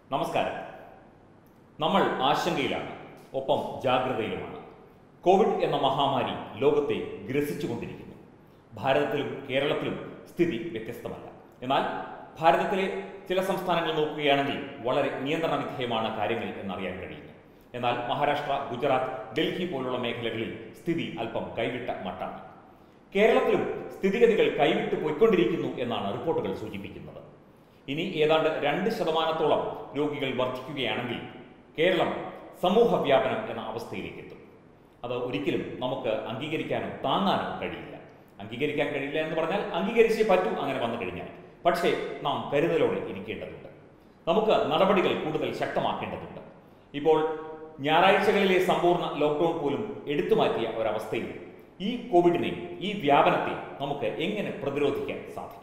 നമസ്കാരം നമ്മൾ ആശങ്കയിലാണ് ഒപ്പം ജാഗ്രതയിലുമാണ് കോവിഡ് എന്ന മഹാമാരി ലോകത്തെ ഗ്രസിച്ചുകൊണ്ടിരിക്കുന്നു ഭാരതത്തിലും കേരളത്തിലും സ്ഥിതി വ്യത്യസ്തമല്ല എന്നാൽ ഭാരതത്തിലെ ചില സംസ്ഥാനങ്ങൾ നോക്കുകയാണെങ്കിൽ വളരെ നിയന്ത്രണ വിധേയമാണ് കാര്യങ്ങൾ എന്നറിയാൻ കഴിയുന്നു എന്നാൽ മഹാരാഷ്ട്ര ഗുജറാത്ത് ഡൽഹി പോലുള്ള മേഖലകളിൽ സ്ഥിതി അല്പം കൈവിട്ട മട്ടാണ് കേരളത്തിലും സ്ഥിതിഗതികൾ കൈവിട്ട് പോയിക്കൊണ്ടിരിക്കുന്നു എന്നാണ് റിപ്പോർട്ടുകൾ സൂചിപ്പിക്കുന്നത് ഇനി ഏതാണ്ട് രണ്ട് ശതമാനത്തോളം രോഗികൾ വർദ്ധിക്കുകയാണെങ്കിൽ കേരളം സമൂഹ വ്യാപനം എന്ന അവസ്ഥയിലേക്ക് എത്തും അത് ഒരിക്കലും നമുക്ക് അംഗീകരിക്കാനോ താങ്ങാനോ കഴിയില്ല അംഗീകരിക്കാൻ കഴിയില്ല എന്ന് പറഞ്ഞാൽ അംഗീകരിച്ചേ പറ്റൂ അങ്ങനെ വന്നു കഴിഞ്ഞാൽ പക്ഷേ നാം കരുതലോടെ ഇരിക്കേണ്ടതുണ്ട് നമുക്ക് നടപടികൾ കൂടുതൽ ശക്തമാക്കേണ്ടതുണ്ട് ഇപ്പോൾ ഞായറാഴ്ചകളിലെ സമ്പൂർണ്ണ ലോക്ക്ഡൌൺ പോലും എടുത്തു മാറ്റിയ ഒരവസ്ഥയിൽ ഈ കോവിഡിനെ ഈ വ്യാപനത്തെ നമുക്ക് എങ്ങനെ പ്രതിരോധിക്കാൻ സാധിക്കും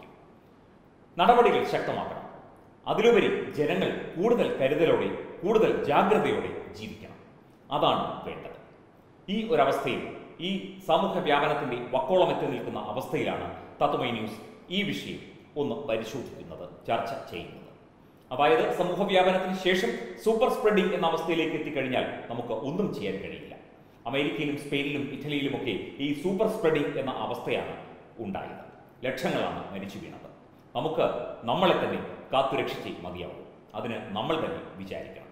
നടപടികൾ ശക്തമാക്കണം അതിലുപരി ജനങ്ങൾ കൂടുതൽ കരുതലോടെ കൂടുതൽ ജാഗ്രതയോടെ ജീവിക്കണം അതാണ് വേണ്ടത് ഈ ഒരവസ്ഥയിൽ ഈ സമൂഹ വ്യാപനത്തിന്റെ വക്കോളമെത്തി നിൽക്കുന്ന അവസ്ഥയിലാണ് തത്വമൈ ന്യൂസ് ഈ വിഷയം ഒന്ന് പരിശോധിക്കുന്നത് ചർച്ച ചെയ്യുന്നത് അതായത് സമൂഹ വ്യാപനത്തിന് ശേഷം സൂപ്പർ സ്പ്രെഡിംഗ് എന്ന അവസ്ഥയിലേക്ക് എത്തിക്കഴിഞ്ഞാൽ നമുക്ക് ഒന്നും ചെയ്യാൻ കഴിയില്ല അമേരിക്കയിലും സ്പെയിനിലും ഇറ്റലിയിലുമൊക്കെ ഈ സൂപ്പർ സ്പ്രെഡിംഗ് എന്ന അവസ്ഥയാണ് ഉണ്ടായത് ലക്ഷങ്ങളാണ് മരിച്ചു വീണത് നമുക്ക് നമ്മളെ തന്നെ കാത്തുരക്ഷിച്ചേ മതിയാവും അതിന് നമ്മൾ തന്നെ വിചാരിക്കണം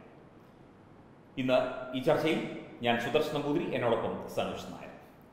ഇന്ന് ഈ ചർച്ചയിൽ ഞാൻ സുദർശൻ നമ്പൂതിരി എന്നോടൊപ്പം സനോജ് നായർ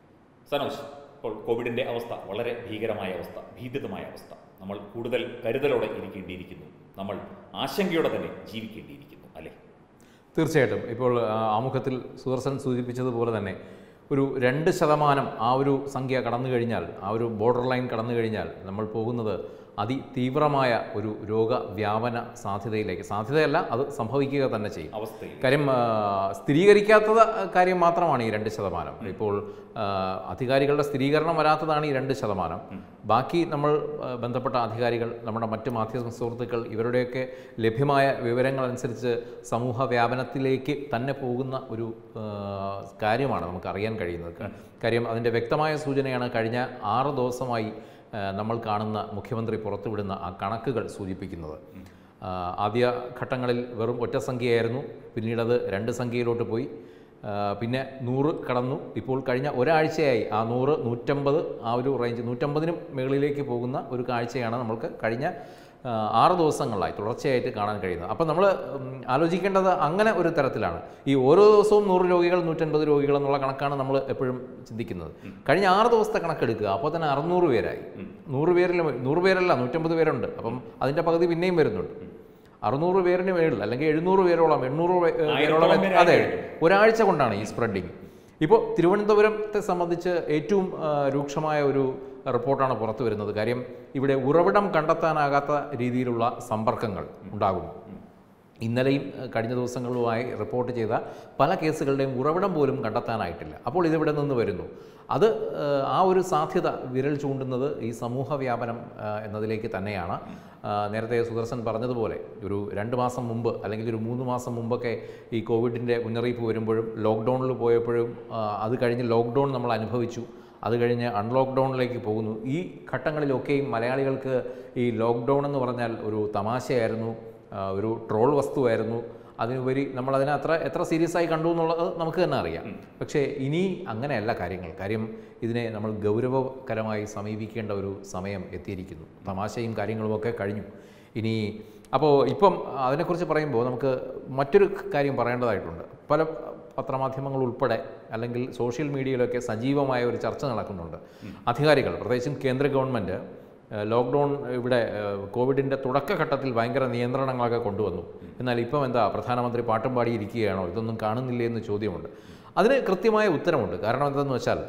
സനോജ് ഇപ്പോൾ കോവിഡിന്റെ അവസ്ഥ വളരെ ഭീകരമായ അവസ്ഥ ഭീതിതമായ അവസ്ഥ നമ്മൾ കൂടുതൽ കരുതലോടെ ഇരിക്കേണ്ടിയിരിക്കുന്നു നമ്മൾ ആശങ്കയോടെ തന്നെ ജീവിക്കേണ്ടിയിരിക്കുന്നു അല്ലേ തീർച്ചയായിട്ടും ഇപ്പോൾ ആ, ആമുഖത്തിൽ സുദർശൻ സൂചിപ്പിച്ചതുപോലെ തന്നെ ഒരു രണ്ട് ശതമാനം ആ ഒരു സംഖ്യ കടന്നു കഴിഞ്ഞാൽ ആ ഒരു ബോർഡർ ലൈൻ കടന്നു കഴിഞ്ഞാൽ നമ്മൾ പോകുന്നത് അതിതീവ്രമായ ഒരു രോഗവ്യാപന സാധ്യതയിലേക്ക് സാധ്യതയല്ല അത് സംഭവിക്കുക തന്നെ ചെയ്യും അവസ്ഥയിൽ കാര്യം ആ, സ്ഥിരീകരിക്കാത്തത് കാര്യം മാത്രമാണ് ഈ രണ്ട് ശതമാനം ഇപ്പോൾ ആ, അധികാരികളുടെ സ്ഥിരീകരണം വരാത്തതാണ് ഈ രണ്ട് ശതമാനം ബാക്കി നമ്മൾ ആ, ബന്ധപ്പെട്ട അധികാരികൾ നമ്മുടെ മറ്റ് മാധ്യമ സുഹൃത്തുക്കൾ ഇവരുടെയൊക്കെ ലഭ്യമായ വിവരങ്ങൾ അനുസരിച്ച് സമൂഹ വ്യാപനത്തിലേക്ക് തന്നെ പോകുന്ന ഒരു ആ, കാര്യമാണ് നമുക്ക് അറിയാൻ കഴിയുന്നത് കാര്യം അതിൻ്റെ വ്യക്തമായ സൂചനയാണ് കഴിഞ്ഞ ആറ് ദിവസമായി ആ, നമ്മൾ കാണുന്ന മുഖ്യമന്ത്രി പുറത്തുവിടുന്ന ആ കണക്കുകൾ സൂചിപ്പിക്കുന്നത് ആ, ആദ്യ ഘട്ടങ്ങളിൽ വെറും ഒറ്റ സംഖ്യയായിരുന്നു പിന്നീട് അത് രണ്ട് സംഖ്യയിലോട്ട് പോയി ആ, പിന്നെ നൂറ് കടന്നു ഇപ്പോൾ കഴിഞ്ഞ ഒരാഴ്ചയായി ആ നൂറ് നൂറ്റമ്പത് ആ ഒരു റേഞ്ച് നൂറ്റമ്പതിനും മുകളിലേക്ക് പോകുന്ന ഒരു കാഴ്ചയാണ് നമ്മൾക്ക് കഴിഞ്ഞ ആ, ആറ് ദിവസങ്ങളായി തുടർച്ചയായിട്ട് കാണാൻ കഴിയുന്നത് അപ്പം നമ്മൾ ആലോചിക്കേണ്ടത് അങ്ങനെ ഒരു തരത്തിലാണ് ഈ ഓരോ ദിവസവും നൂറ് രോഗികൾ നൂറ്റൻപത് രോഗികൾ എന്നുള്ള കണക്കാണ് നമ്മൾ എപ്പോഴും ചിന്തിക്കുന്നത് കഴിഞ്ഞ ആറ് ദിവസത്തെ കണക്കെടുക്കുക അപ്പോൾ തന്നെ അറുന്നൂറ് പേരായി നൂറ് പേരിൽ നൂറ് പേരല്ല നൂറ്റമ്പത് പേരുണ്ട് അപ്പം അതിൻ്റെ പകുതി പിന്നെയും വരുന്നുണ്ട് അറുന്നൂറ് പേരിന് മേളിൽ അല്ലെങ്കിൽ എഴുന്നൂറ് പേരോളം എണ്ണൂറ് പേ- പേരോളം ആയിരത്തോളം പേരായി അതെ ഒരാഴ്ച കൊണ്ടാണ് ഈ സ്പ്രെഡിങ് ഇപ്പോൾ തിരുവനന്തപുരത്തെ സംബന്ധിച്ച് ഏറ്റവും ആ, രൂക്ഷമായ ഒരു റിപ്പോർട്ടാണ് പുറത്തു വരുന്നത് കാര്യം ഇവിടെ ഉറവിടം കണ്ടെത്താനാകാത്ത രീതിയിലുള്ള സമ്പർക്കങ്ങൾ ഉണ്ടാകുന്നു ഇന്നലെയും ഏഹ്, കഴിഞ്ഞ ദിവസങ്ങളുമായി റിപ്പോർട്ട് ചെയ്ത പല കേസുകളുടെയും ഉറവിടം പോലും കണ്ടെത്താനായിട്ടില്ല അപ്പോൾ ഇതിവിടെ നിന്ന് വരുന്നു അത് ഏഹ്, ആ ഒരു സാധ്യത വിരൽ ചൂണ്ടുന്നത് ഈ സമൂഹ വ്യാപനം ഏഹ്, എന്നതിലേക്ക് തന്നെയാണ് ആ, നേരത്തെ സുദർശൻ പറഞ്ഞതുപോലെ ഒരു രണ്ട് മാസം മുമ്പ് അല്ലെങ്കിൽ ഒരു മൂന്ന് മാസം മുമ്പൊക്കെ ഈ കോവിഡിൻ്റെ മുന്നറിയിപ്പ് വരുമ്പോഴും ലോക്ക്ഡൗണിൽ പോയപ്പോഴും ആ, അത് കഴിഞ്ഞ് ലോക്ക്ഡൗൺ നമ്മൾ അനുഭവിച്ചു അത് കഴിഞ്ഞ് അൺലോക്ക്ഡൗണിലേക്ക് പോകുന്നു ഈ ഘട്ടങ്ങളിലൊക്കെയും മലയാളികൾക്ക് ഈ ലോക്ക്ഡൗൺ എന്ന് പറഞ്ഞാൽ ഒരു തമാശയായിരുന്നു ആ, ഒരു ട്രോൾ വസ്തുവായിരുന്നു അതിനുപരി നമ്മൾ അതിനെ അത്ര എത്ര സീരിയസ് ആയി കണ്ടു എന്നുള്ളത് നമുക്ക് തന്നെ അറിയാം പക്ഷേ ഇനി അങ്ങനെയല്ല കാര്യങ്ങൾ കാര്യം ഇതിനെ നമ്മൾ ഗൗരവകരമായി സമീപിക്കേണ്ട ഒരു സമയം എത്തിയിരിക്കുന്നു തമാശയും കാര്യങ്ങളുമൊക്കെ കഴിഞ്ഞു ഇനി അപ്പോൾ ഇപ്പം അതിനെക്കുറിച്ച് പറയുമ്പോൾ നമുക്ക് മറ്റൊരു കാര്യം പറയേണ്ടതായിട്ടുണ്ട് പല പത്രമാധ്യമങ്ങൾ ഉൾപ്പെടെ അല്ലെങ്കിൽ സോഷ്യൽ മീഡിയയിലൊക്കെ സജീവമായ ഒരു ചർച്ച നടക്കുന്നുണ്ട് അധികാരികൾ പ്രത്യേകിച്ചും കേന്ദ്ര ഗവൺമെൻറ് ഏഹ് ലോക്ക്ഡൗൺ ഇവിടെ ഏഹ് കോവിഡിൻ്റെ തുടക്കഘട്ടത്തിൽ ഭയങ്കര നിയന്ത്രണങ്ങളൊക്കെ കൊണ്ടുവന്നു എന്നാൽ ഇപ്പം എന്താ പ്രധാനമന്ത്രി പാട്ടും പാടിയിരിക്കുകയാണോ ഇതൊന്നും കാണുന്നില്ലേ എന്ന് ചോദ്യമുണ്ട് അതിന് കൃത്യമായ ഉത്തരമുണ്ട് കാരണം എന്തെന്ന് വെച്ചാൽ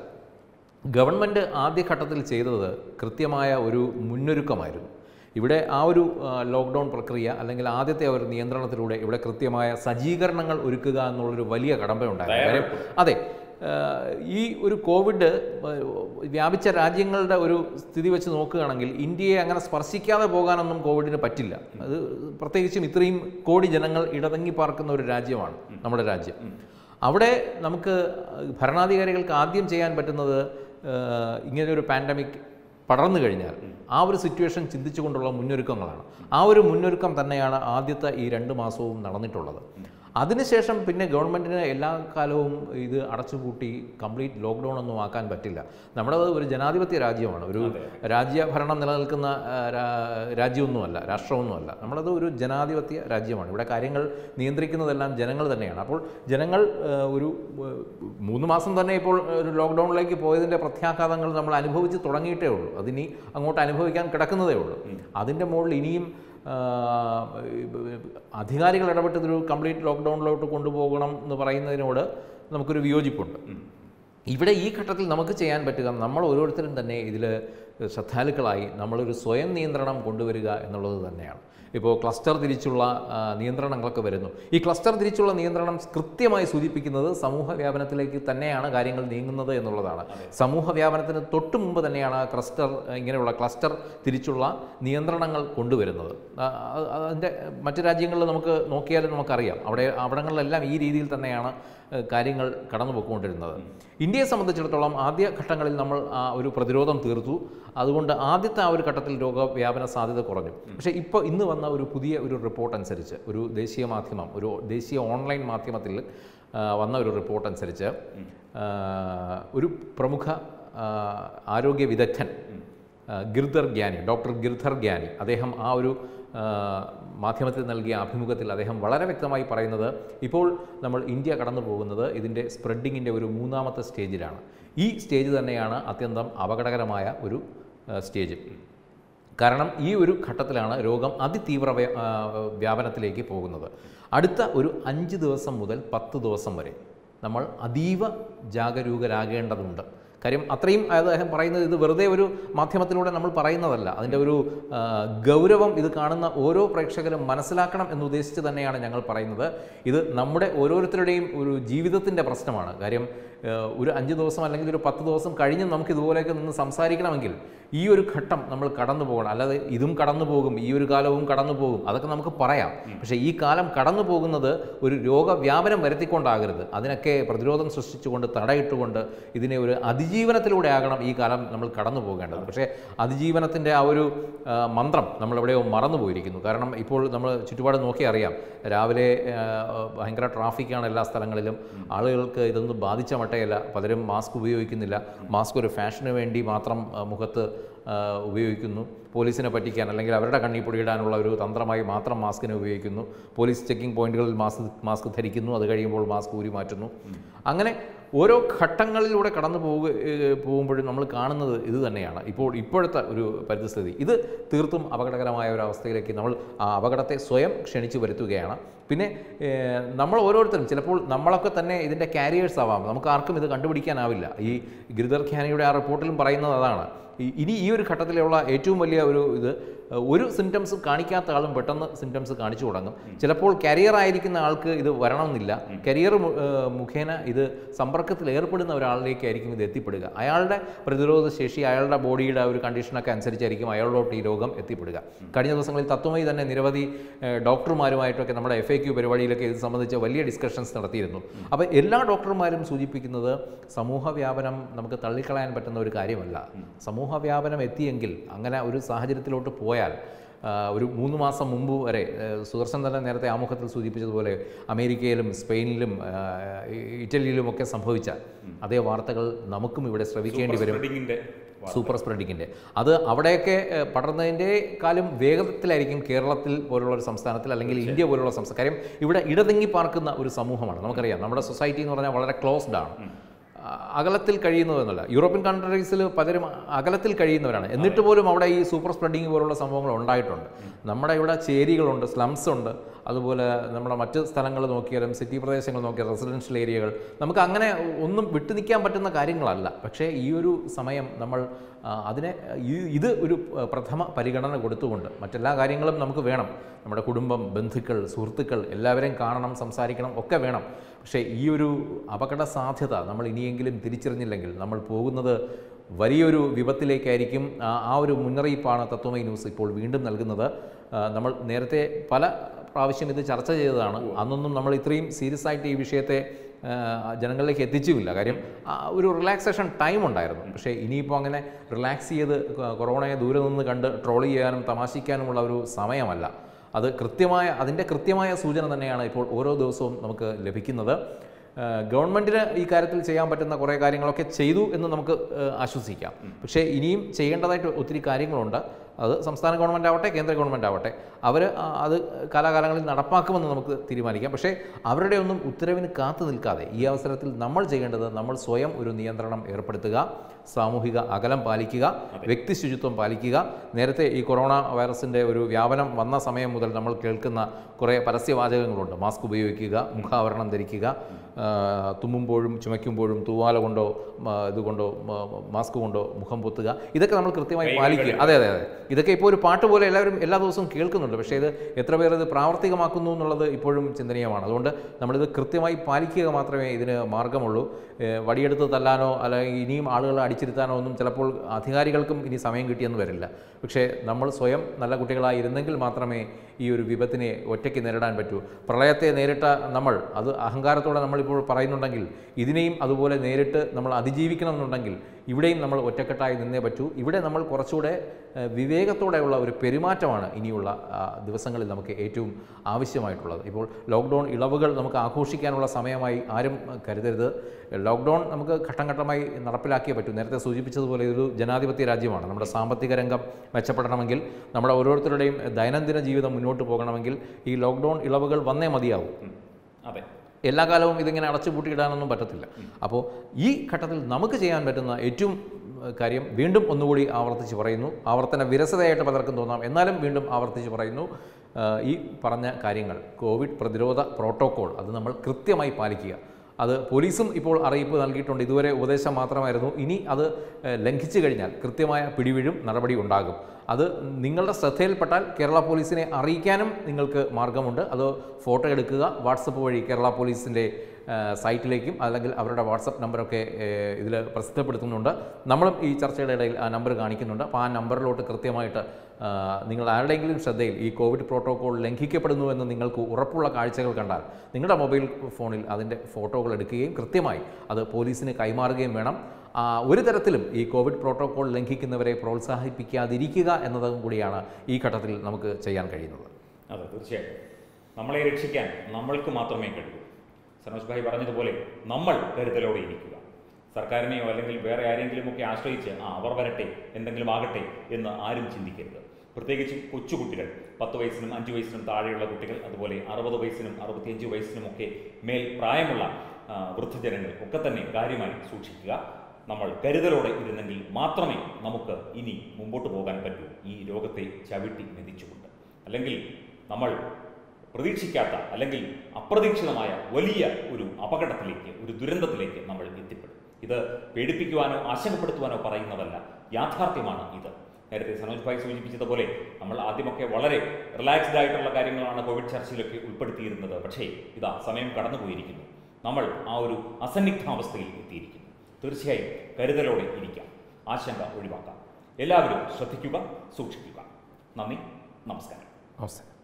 ഗവൺമെൻറ് ആദ്യഘട്ടത്തിൽ ചെയ്തത് കൃത്യമായ ഒരു മുന്നൊരുക്കമായിരുന്നു ഇവിടെ ആ ഒരു ആ, ലോക്ക്ഡൗൺ പ്രക്രിയ അല്ലെങ്കിൽ ആദ്യത്തെ ആ ഒരു നിയന്ത്രണത്തിലൂടെ ഇവിടെ കൃത്യമായ സജ്ജീകരണങ്ങൾ ഒരുക്കുക എന്നുള്ളൊരു വലിയ കടമ്പയുണ്ടായിരുന്നു കാര്യം അതെ ആ, ഈ ഒരു കോവിഡ് ആ, വ്യാപിച്ച രാജ്യങ്ങളുടെ ഒരു സ്ഥിതി വെച്ച് നോക്കുകയാണെങ്കിൽ ഇന്ത്യയെ അങ്ങനെ സ്പർശിക്കാതെ പോകാനൊന്നും കോവിഡിന് പറ്റില്ല അത് പ്രത്യേകിച്ചും ഇത്രയും കോടി ജനങ്ങൾ ഇടതങ്ങി പാർക്കുന്ന ഒരു രാജ്യമാണ് നമ്മുടെ രാജ്യം അവിടെ നമുക്ക് ഭരണാധികാരികൾക്ക് ആദ്യം ചെയ്യാൻ പറ്റുന്നത് ആ, ഇങ്ങനെയൊരു പാൻഡമിക് പടർന്നു കഴിഞ്ഞാൽ ആ ഒരു സിറ്റുവേഷൻ ചിന്തിച്ചുകൊണ്ടുള്ള മുന്നൊരുക്കങ്ങളാണ് ആ ഒരു മുന്നൊരുക്കം തന്നെയാണ് ആദ്യത്തെ ഈ രണ്ട് മാസവും നടന്നിട്ടുള്ളത് അതിനുശേഷം പിന്നെ ഗവൺമെൻറ്റിന് എല്ലാ കാലവും ഇത് അടച്ചുപൂട്ടി കംപ്ലീറ്റ് ലോക്ക്ഡൗൺ ഒന്നും ആക്കാൻ പറ്റില്ല നമ്മുടെ ഒരു ജനാധിപത്യ രാജ്യമാണ് ഒരു രാജ്യഭരണം നിലനിൽക്കുന്ന ആ, രാ- രാജ്യമൊന്നുമല്ല രാഷ്ട്രമൊന്നുമല്ല നമ്മളത് ഒരു ജനാധിപത്യ രാജ്യമാണ് ഇവിടെ കാര്യങ്ങൾ നിയന്ത്രിക്കുന്നതെല്ലാം ജനങ്ങൾ തന്നെയാണ് അപ്പോൾ ജനങ്ങൾ ആ, ഒരു ആ, മൂന്ന് മാസം തന്നെ ഇപ്പോൾ ഒരു ലോക്ക്ഡൗണിലേക്ക് പോയതിൻ്റെ പ്രത്യാഘാതങ്ങൾ നമ്മൾ അനുഭവിച്ച് തുടങ്ങിയിട്ടേ ഉള്ളൂ അതിനി അങ്ങോട്ട് അനുഭവിക്കാൻ കിടക്കുന്നതേ ഉള്ളൂ അതിൻ്റെ മുകളിൽ ഇനിയും ആ, അധികാരികൾ ഇടപെട്ട് ഇതൊരു കംപ്ലീറ്റ് ലോക്ക്ഡൗണിലോട്ട് കൊണ്ടുപോകണം എന്ന് പറയുന്നതിനോട് നമുക്കൊരു വിയോജിപ്പുണ്ട് ഇവിടെ ഈ ഘട്ടത്തിൽ നമുക്ക് ചെയ്യാൻ പറ്റുക നമ്മൾ ഓരോരുത്തരും തന്നെ ഇതിൽ ശ്രദ്ധാലുക്കളായി നമ്മളൊരു സ്വയം നിയന്ത്രണം കൊണ്ടുവരിക എന്നുള്ളത് തന്നെയാണ് ഇപ്പോൾ ക്ലസ്റ്റർ തിരിച്ചുള്ള ആ, നിയന്ത്രണങ്ങളൊക്കെ വരുന്നു ഈ ക്ലസ്റ്റർ തിരിച്ചുള്ള നിയന്ത്രണം കൃത്യമായി സൂചിപ്പിക്കുന്നത് സമൂഹ വ്യാപനത്തിലേക്ക് തന്നെയാണ് കാര്യങ്ങൾ നീങ്ങുന്നത് എന്നുള്ളതാണ് സമൂഹ വ്യാപനത്തിന് തൊട്ട് മുമ്പ് തന്നെയാണ് ആ ക്ലസ്റ്റർ ഇങ്ങനെയുള്ള ക്ലസ്റ്റർ തിരിച്ചുള്ള നിയന്ത്രണങ്ങൾ കൊണ്ടുവരുന്നത് ആ, അത് അതിൻ്റെ മറ്റ് രാജ്യങ്ങളിൽ നമുക്ക് നോക്കിയാലും നമുക്കറിയാം അവിടെ അവിടങ്ങളിലെല്ലാം ഈ രീതിയിൽ തന്നെയാണ് ഏഹ്, കാര്യങ്ങൾ കടന്നു പോയിക്കൊണ്ടിരുന്നത് ഇന്ത്യയെ സംബന്ധിച്ചിടത്തോളം ആദ്യ ഘട്ടങ്ങളിൽ നമ്മൾ ആ ഒരു പ്രതിരോധം തീർത്തു അതുകൊണ്ട് ആദ്യത്തെ ആ ഒരു ഘട്ടത്തിൽ രോഗവ്യാപന സാധ്യത കുറഞ്ഞു പക്ഷേ ഇപ്പോൾ ഇന്ന് വന്ന ഒരു പുതിയ ഒരു റിപ്പോർട്ട് അനുസരിച്ച് ഒരു ദേശീയ മാധ്യമം ഒരു ദേശീയ ഓൺലൈൻ മാധ്യമത്തിൽ ആ, വന്ന ഒരു റിപ്പോർട്ട് അനുസരിച്ച് ആ, ഒരു പ്രമുഖ ആ, ആരോഗ്യ വിദഗ്ധൻ ആ, ഗിർധർ ഗ്യാനി ഡോക്ടർ ഗിർധർ ഗ്യാനി അദ്ദേഹം ആ ഒരു ആ, മാധ്യമത്തിൽ നൽകിയ അഭിമുഖത്തിൽ അദ്ദേഹം വളരെ വ്യക്തമായി പറയുന്നത് ഇപ്പോൾ നമ്മൾ ഇന്ത്യ കടന്നു പോകുന്നത് ഇതിൻ്റെ സ്പ്രെഡിങ്ങിൻ്റെ ഒരു മൂന്നാമത്തെ സ്റ്റേജിലാണ് ഈ സ്റ്റേജ് തന്നെയാണ് അത്യന്തം അപകടകരമായ ഒരു ആ, സ്റ്റേജ് കാരണം ഈ ഒരു ഘട്ടത്തിലാണ് രോഗം അതിതീവ്ര വ്യ- ആ, വ്യാപനത്തിലേക്ക് പോകുന്നത് അടുത്ത ഒരു അഞ്ച് ദിവസം മുതൽ പത്ത് ദിവസം വരെ നമ്മൾ അതീവ ജാഗരൂകരാകേണ്ടതുണ്ട് കാര്യം അത്രയും അദ്ദേഹം പറയുന്നത് ഇത് വെറുതെ ഒരു മാധ്യമത്തിലൂടെ നമ്മൾ പറയുന്നതല്ല അതിൻ്റെ ഒരു ആ, ഗൗരവം ഇത് കാണുന്ന ഓരോ പ്രേക്ഷകരും മനസ്സിലാക്കണം എന്നുദ്ദേശിച്ച് തന്നെയാണ് ഞങ്ങൾ പറയുന്നത് ഇത് നമ്മുടെ ഓരോരുത്തരുടെയും ഒരു ജീവിതത്തിൻ്റെ പ്രശ്നമാണ് കാര്യം ആ, ഒരു അഞ്ച് ദിവസം അല്ലെങ്കിൽ ഒരു പത്ത് ദിവസം കഴിഞ്ഞ് നമുക്ക് ഇതുപോലെയൊക്കെ നിന്ന് സംസാരിക്കണമെങ്കിൽ ഈ ഒരു ഘട്ടം നമ്മൾ കടന്നു പോകണം അല്ലാതെ ഇതും കടന്നു പോകും ഈ ഒരു കാലവും കടന്നു പോകും അതൊക്കെ നമുക്ക് പറയാം പക്ഷേ ഈ കാലം കടന്നു പോകുന്നത് ഒരു രോഗവ്യാപനം വരുത്തിക്കൊണ്ടാകരുത് അതിനൊക്കെ പ്രതിരോധം സൃഷ്ടിച്ചുകൊണ്ട് തടയിട്ടുകൊണ്ട് ഇതിനെ ഒരു അതിജീവനത്തിലൂടെ ആകണം ഈ കാലം നമ്മൾ കടന്നു പോകേണ്ടത് പക്ഷേ അതിജീവനത്തിൻ്റെ ആ ഒരു ആ, മന്ത്രം നമ്മൾ എവിടെയോ മറന്നുപോയിരിക്കുന്നു കാരണം ഇപ്പോൾ നമ്മൾ ചുറ്റുപാട് നോക്കി അറിയാം രാവിലെ ആ, ഭയങ്കര ട്രാഫിക്കാണ് എല്ലാ സ്ഥലങ്ങളിലും ആളുകൾക്ക് ഇതൊന്നും ബാധിച്ച മട്ടയല്ല പലരും മാസ്ക് ഉപയോഗിക്കുന്നില്ല മാസ്ക് ഒരു ഫാഷന് വേണ്ടി മാത്രം ആ, മുഖത്ത് ആ, ഉപയോഗിക്കുന്നു പോലീസിനെ പറ്റിക്കാൻ അല്ലെങ്കിൽ അവരുടെ കണ്ണി പൊടിയിടാനുള്ള ഒരു തന്ത്രമായി മാത്രം മാസ്കിനെ ഉപയോഗിക്കുന്നു പോലീസ് ചെക്കിംഗ് പോയിന്റുകളിൽ മാസ്ക് മാസ്ക് ധരിക്കുന്നു അത് കഴിയുമ്പോൾ മാസ്ക് ഊരി മാറ്റുന്നു അങ്ങനെ ഓരോ ഘട്ടങ്ങളിലൂടെ കടന്നു പോവുക ഏഹ് പോകുമ്പോഴും നമ്മൾ കാണുന്നത് ഇത് തന്നെയാണ് ഇപ്പോൾ ഇപ്പോഴത്തെ ഒരു പരിസ്ഥിതി ഇത് തീർത്തും അപകടകരമായ ഒരു അവസ്ഥയിലേക്ക് നമ്മൾ ആ അപകടത്തെ സ്വയം ക്ഷണിച്ചു വരുത്തുകയാണ് പിന്നെ ഏഹ്, നമ്മൾ ഓരോരുത്തരും ചിലപ്പോൾ നമ്മളൊക്കെ തന്നെ ഇതിൻ്റെ കാരിയേഴ്സ് ആവാം നമുക്ക് ആർക്കും ഇത് കണ്ടുപിടിക്കാനാവില്ല ഈ ഗിരിധർ ഖ്യാനിയുടെ ആ റിപ്പോർട്ടിലും പറയുന്നത് അതാണ് ഈ- ഇനി ഈ ഒരു ഘട്ടത്തിലുള്ള ഏറ്റവും വലിയ ഒരു ഇത് ഏഹ്, ഒരു സിംറ്റംസ് കാണിക്കാത്ത ആളും പെട്ടെന്ന് സിംറ്റംസ് കാണിച്ചു തുടങ്ങും ചിലപ്പോൾ കരിയർ ആയിരിക്കുന്ന ആൾക്ക് ഇത് വരണമെന്നില്ല കരിയർ മുഖേന ഇത് സമ്പർക്കത്തിൽ ഏർപ്പെടുന്ന ഒരാളിലേക്കായിരിക്കും ഇത് എത്തിപ്പെടുക അയാളുടെ പ്രതിരോധ ശേഷി അയാളുടെ ബോഡിയുടെ ഒരു കണ്ടീഷനൊക്കെ അനുസരിച്ചായിരിക്കും അയാളിലോട്ട് ഈ രോഗം എത്തിപ്പെടുക കഴിഞ്ഞ ദിവസങ്ങളിൽ തത്വമായി തന്നെ നിരവധി ഏഹ്, ഡോക്ടർമാരുമായിട്ടൊക്കെ നമ്മുടെ എഫ് എ ക്യു പരിപാടിയിലൊക്കെ ഇത് സംബന്ധിച്ച് വലിയ ഡിസ്കഷൻസ് നടത്തിയിരുന്നു അപ്പോൾ എല്ലാ ഡോക്ടർമാരും സൂചിപ്പിക്കുന്നത് സമൂഹ വ്യാപനം നമുക്ക് തള്ളിക്കളയാൻ പറ്റുന്ന ഒരു കാര്യമല്ല സമൂഹ വ്യാപനം എത്തിയെങ്കിൽ അങ്ങനെ ഒരു സാഹചര്യത്തിലോട്ട് പോയാൽ ആ, ഒരു മൂന്ന് മാസം മുമ്പ് വരെ ആ, സുദർശൻ തന്നെ നേരത്തെ ആമുഖത്തിൽ സൂചിപ്പിച്ചതുപോലെ അമേരിക്കയിലും സ്പെയിനിലും ആ, ഇറ്റലിയിലുമൊക്കെ സംഭവിച്ച അതേ വാർത്തകൾ നമുക്കും ഇവിടെ ശ്രവിക്കേണ്ടി വരും സ്പ്രെഡിങ്ങിന്റെ സൂപ്പർ സ്പ്രെഡിങ്ങിൻ്റെ അത് അവിടെയൊക്കെ ഏഹ്, പടർന്നതിൻ്റെ കാലം വേഗത്തിലായിരിക്കും കേരളത്തിൽ പോലുള്ള ഒരു സംസ്ഥാനത്തിൽ അല്ലെങ്കിൽ ഇന്ത്യ പോലുള്ള സംസ്ഥാനം കാര്യം ഇവിടെ ഇടതിങ്ങി പാർക്കുന്ന ഒരു സമൂഹമാണ് നമുക്കറിയാം നമ്മുടെ സൊസൈറ്റി എന്ന് പറഞ്ഞാൽ വളരെ ക്ലോസ്ഡ് ആണ് ആ, അകലത്തിൽ കഴിയുന്നതെന്നല്ല യൂറോപ്യൻ കൺട്രീസിൽ പലരും അകലത്തിൽ കഴിയുന്നവരാണ് എന്നിട്ട് പോലും അവിടെ ഈ സൂപ്പർ സ്പ്രെഡിങ് പോലുള്ള സംഭവങ്ങൾ ഉണ്ടായിട്ടുണ്ട് നമ്മുടെ ഇവിടെ ചേരികളുണ്ട് സ്ലംസ് ഉണ്ട് അതുപോലെ നമ്മുടെ മറ്റ് സ്ഥലങ്ങൾ നോക്കിയാലും സിറ്റി പ്രദേശങ്ങൾ നോക്കിയാൽ റെസിഡൻഷ്യൽ ഏരിയകൾ നമുക്ക് അങ്ങനെ ഒന്നും വിട്ടു നിൽക്കാൻ പറ്റുന്ന കാര്യങ്ങളല്ല പക്ഷേ ഈ ഒരു സമയം നമ്മൾ ആ, അതിനെ ഈ- ഇത് ഒരു ആ, പ്രഥമ പരിഗണന കൊടുത്തുകൊണ്ട് മറ്റെല്ലാ കാര്യങ്ങളും നമുക്ക് വേണം നമ്മുടെ കുടുംബം ബന്ധുക്കൾ സുഹൃത്തുക്കൾ എല്ലാവരെയും കാണണം സംസാരിക്കണം ഒക്കെ വേണം പക്ഷേ ഈ ഒരു അപകട സാധ്യത നമ്മൾ ഇനിയെങ്കിലും തിരിച്ചറിഞ്ഞില്ലെങ്കിൽ നമ്മൾ പോകുന്നത് വലിയൊരു വിപത്തിലേക്കായിരിക്കും ആ ആ ഒരു മുന്നറിയിപ്പാണ് തത്വമൈ ന്യൂസ് ഇപ്പോൾ വീണ്ടും നൽകുന്നത് ആ, നമ്മൾ നേരത്തെ പല പ്രാവശ്യം ഇത് ചർച്ച ചെയ്തതാണ് അന്നൊന്നും നമ്മൾ ഇത്രയും സീരിയസ് ആയിട്ട് ഈ വിഷയത്തെ ആ, ജനങ്ങളിലേക്ക് എത്തിച്ചുമില്ല കാര്യം ആ, ഒരു റിലാക്സേഷൻ ടൈം ഉണ്ടായിരുന്നു പക്ഷേ ഇനിയിപ്പോൾ അങ്ങനെ റിലാക്സ് ചെയ്ത് കൊ- കൊറോണയെ ദൂരെ നിന്ന് കണ്ട് ട്രോൾ ചെയ്യാനും തമാശിക്കാനുമുള്ള ഒരു സമയമല്ല അത് കൃത്യമായ അതിൻ്റെ കൃത്യമായ സൂചന തന്നെയാണ് ഇപ്പോൾ ഓരോ ദിവസവും നമുക്ക് ലഭിക്കുന്നത് ആ, ഗവൺമെൻറ്റിന് ഈ കാര്യത്തിൽ ചെയ്യാൻ പറ്റുന്ന കുറേ കാര്യങ്ങളൊക്കെ ചെയ്തു എന്ന് നമുക്ക് ആ, ആശ്വസിക്കാം പക്ഷേ ഇനിയും ചെയ്യേണ്ടതായിട്ട് ഒത്തിരി കാര്യങ്ങളുണ്ട് അത് സംസ്ഥാന ഗവൺമെൻറ് ആവട്ടെ കേന്ദ്ര ഗവൺമെൻറ് ആവട്ടെ അവർ അത് കാലാകാലങ്ങളിൽ നടപ്പാക്കുമെന്ന് നമുക്ക് തീരുമാനിക്കാം പക്ഷേ അവരുടെ ഒന്നും ഉത്തരവിന് കാത്തു നിൽക്കാതെ ഈ അവസരത്തിൽ നമ്മൾ ചെയ്യേണ്ടത് നമ്മൾ സ്വയം ഒരു നിയന്ത്രണം ഏർപ്പെടുത്തുക സാമൂഹിക അകലം പാലിക്കുക വ്യക്തി ശുചിത്വം പാലിക്കുക നേരത്തെ ഈ കൊറോണ വൈറസിൻ്റെ ഒരു വ്യാപനം വന്ന സമയം മുതൽ നമ്മൾ കേൾക്കുന്ന കുറേ പരസ്യവാചകങ്ങളുണ്ട് മാസ്ക് ഉപയോഗിക്കുക മുഖാവരണം ധരിക്കുക ആ, തുമ്മുമ്പോഴും ചുമയ്ക്കുമ്പോഴും തൂവാല കൊണ്ടോ മ, ഇതുകൊണ്ടോ മ, മാസ്ക് കൊണ്ടോ മുഖം പൊത്തുക ഇതൊക്കെ നമ്മൾ കൃത്യമായി പാലിക്കുക അതെ അതെ അതെ ഇതൊക്കെ ഇപ്പോൾ ഒരു പാട്ട് പോലെ എല്ലാവരും എല്ലാ ദിവസവും കേൾക്കുന്നുണ്ട് പക്ഷേ ഇത് എത്ര പേർ ഇത് പ്രാവർത്തികമാക്കുന്നു എന്നുള്ളത് ഇപ്പോഴും ചിന്തനീയമാണ് അതുകൊണ്ട് നമ്മളിത് കൃത്യമായി പാലിക്കുക മാത്രമേ ഇതിന് മാർഗമുള്ളൂ ഏഹ് വടിയെടുത്ത് തല്ലാനോ അല്ലെങ്കിൽ ഇനിയും ആളുകളെ അടിച്ചിരുത്താനോ ഒന്നും ചിലപ്പോൾ അധികാരികൾക്കും ഇനി സമയം കിട്ടിയെന്ന് വരില്ല പക്ഷേ നമ്മൾ സ്വയം നല്ല കുട്ടികളായി ഇരുന്നെങ്കിൽ മാത്രമേ ഈ ഒരു വിപത്തിനെ ഒറ്റയ്ക്ക് നേരിടാൻ പറ്റൂ പ്രളയത്തെ നേരിട്ട നമ്മൾ അത് അഹങ്കാരത്തോടെ നമ്മളിപ്പോൾ പറയുന്നുണ്ടെങ്കിൽ ഇതിനെയും അതുപോലെ നേരിട്ട് നമ്മൾ അതിജീവിക്കണം എന്നുണ്ടെങ്കിൽ ഇവിടെയും നമ്മൾ ഒറ്റക്കെട്ടായി നിന്നേ പറ്റൂ ഇവിടെ നമ്മൾ കുറച്ചുകൂടെ ഏഹ്, വിവേകത്തോടെയുള്ള ഒരു പെരുമാറ്റമാണ് ഇനിയുള്ള ആ, ദിവസങ്ങളിൽ നമുക്ക് ഏറ്റവും ആവശ്യമായിട്ടുള്ളത് ഇപ്പോൾ ലോക്ക്ഡൗൺ ഇളവുകൾ നമുക്ക് ആഘോഷിക്കാനുള്ള സമയമായി ആരും ഏഹ്, കരുതരുത് ലോക്ക്ഡൗൺ നമുക്ക് ഘട്ടം ഘട്ടമായി നടപ്പിലാക്കിയേ പറ്റൂ നേരത്തെ സൂചിപ്പിച്ചതുപോലെ ഇതൊരു ജനാധിപത്യ രാജ്യമാണ് നമ്മുടെ സാമ്പത്തിക രംഗം മെച്ചപ്പെടണമെങ്കിൽ നമ്മുടെ ഓരോരുത്തരുടെയും ദൈനംദിന ജീവിതം മുന്നോട്ട് പോകണമെങ്കിൽ ഈ ലോക്ക്ഡൗൺ ഇളവുകൾ വന്നേ മതിയാവും ഉം. അതെ എല്ലാ കാലവും ഇതിങ്ങനെ അടച്ചുപൂട്ടിയിടാനൊന്നും പറ്റത്തില്ല അപ്പോൾ ഈ ഘട്ടത്തിൽ നമുക്ക് ചെയ്യാൻ പറ്റുന്ന ഏറ്റവും ഏഹ്, കാര്യം വീണ്ടും ഒന്നുകൂടി ആവർത്തിച്ച് പറയുന്നു ആവർത്തന വിരസതയായിട്ട് പലർക്കും തോന്നാം എന്നാലും വീണ്ടും ആവർത്തിച്ച് പറയുന്നു ഏഹ്, ഈ പറഞ്ഞ കാര്യങ്ങൾ കോവിഡ് പ്രതിരോധ പ്രോട്ടോക്കോൾ അത് നമ്മൾ കൃത്യമായി പാലിക്കുക അത് പോലീസും ഇപ്പോൾ അറിയിപ്പ് നൽകിയിട്ടുണ്ട് ഇതുവരെ ഉപദേശം മാത്രമായിരുന്നു ഇനി അത് ഏഹ്, ലംഘിച്ചു കഴിഞ്ഞാൽ കൃത്യമായ പിടിവീഴും നടപടി ഉണ്ടാകും അത് നിങ്ങളുടെ ശ്രദ്ധയിൽപ്പെട്ടാൽ കേരള പോലീസിനെ അറിയിക്കാനും നിങ്ങൾക്ക് മാർഗമുണ്ട് അത് ഫോട്ടോ എടുക്കുക വാട്സപ്പ് വഴി കേരള പോലീസിൻ്റെ ഏഹ്, സൈറ്റിലേക്കും അല്ലെങ്കിൽ അവരുടെ വാട്സപ്പ് നമ്പറൊക്കെ ഇതിൽ പ്രസിദ്ധപ്പെടുത്തുന്നുണ്ട് നമ്മളും ഈ ചർച്ചയുടെ ഇടയിൽ ആ നമ്പർ കാണിക്കുന്നുണ്ട് അപ്പോൾ ആ നമ്പറിലോട്ട് കൃത്യമായിട്ട് ആ, നിങ്ങൾ ആരുടെയെങ്കിലും ശ്രദ്ധയിൽ ഈ കോവിഡ് പ്രോട്ടോകോൾ ലംഘിക്കപ്പെടുന്നു എന്ന് നിങ്ങൾക്ക് ഉറപ്പുള്ള കാഴ്ചകൾ കണ്ടാൽ നിങ്ങളുടെ മൊബൈൽ ഫോണിൽ അതിൻ്റെ ഫോട്ടോകൾ എടുക്കുകയും കൃത്യമായി അത് പോലീസിന് കൈമാറുകയും വേണം ആ, ഒരു തരത്തിലും ഈ കോവിഡ് പ്രോട്ടോകോൾ ലംഘിക്കുന്നവരെ പ്രോത്സാഹിപ്പിക്കാതിരിക്കുക എന്നതും കൂടിയാണ് ഈ ഘട്ടത്തിൽ നമുക്ക് ചെയ്യാൻ കഴിയുന്നത് അതെ തീർച്ചയായും നമ്മളെ രക്ഷിക്കാൻ നമ്മൾക്ക് മാത്രമേ കഴിയൂ സനോജ് ഭായി പറഞ്ഞതുപോലെ നമ്മൾ കരുതലോടെ ഇരിക്കുക സർക്കാരിനെയോ അല്ലെങ്കിൽ വേറെ ആരെങ്കിലും ഒക്കെ ആശ്രയിച്ച് ആ അവർ വരട്ടെ എന്തെങ്കിലും ആകട്ടെ എന്ന് ആരും ചിന്തിക്കരുത് പ്രത്യേകിച്ചും കൊച്ചുകുട്ടികൾ പത്ത് വയസ്സിനും അഞ്ച് വയസ്സിനും താഴെയുള്ള കുട്ടികൾ അതുപോലെ അറുപത് വയസ്സിനും അറുപത്തിയഞ്ച് വയസ്സിനും ഒക്കെ മേൽ പ്രായമുള്ള ആ, വൃദ്ധജനങ്ങൾ ഒക്കെ തന്നെ കാര്യമായി സൂക്ഷിക്കുക നമ്മൾ കരുതലോടെ ഇരുന്നെങ്കിൽ മാത്രമേ നമുക്ക് ഇനി മുമ്പോട്ട് പോകാൻ പറ്റൂ ഈ രോഗത്തെ ചവിട്ടി മെതിച്ചുകൊണ്ട് അല്ലെങ്കിൽ നമ്മൾ പ്രതീക്ഷിക്കാത്ത അല്ലെങ്കിൽ അപ്രതീക്ഷിതമായ വലിയ ഒരു അപകടത്തിലേക്ക് ഒരു ദുരന്തത്തിലേക്ക് നമ്മൾ എത്തിപ്പെടും ഇത് പേടിപ്പിക്കുവാനോ ആശങ്കപ്പെടുത്തുവാനോ പറയുന്നതല്ല യാഥാർത്ഥ്യമാണ് ഇത് നേരത്തെ സനോജ് ഭായ് സൂചിപ്പിച്ചതുപോലെ നമ്മൾ ആദ്യമൊക്കെ വളരെ റിലാക്സ്ഡ് ആയിട്ടുള്ള കാര്യങ്ങളാണ് കോവിഡ് ചർച്ചയിലൊക്കെ ഉൾപ്പെടുത്തിയിരുന്നത് പക്ഷേ ഇതാ സമയം കടന്നുപോയിരിക്കുന്നു നമ്മൾ ആ ഒരു അസന്നിഗ്ധാവസ്ഥയിൽ എത്തിയിരിക്കുന്നു തീർച്ചയായും കരുതലോടെ ഇരിക്കാം ആശങ്ക ഒഴിവാക്കാം എല്ലാവരും ശ്രദ്ധിക്കുക സൂക്ഷിക്കുക നന്ദി നമസ്കാരം നമസ്കാരം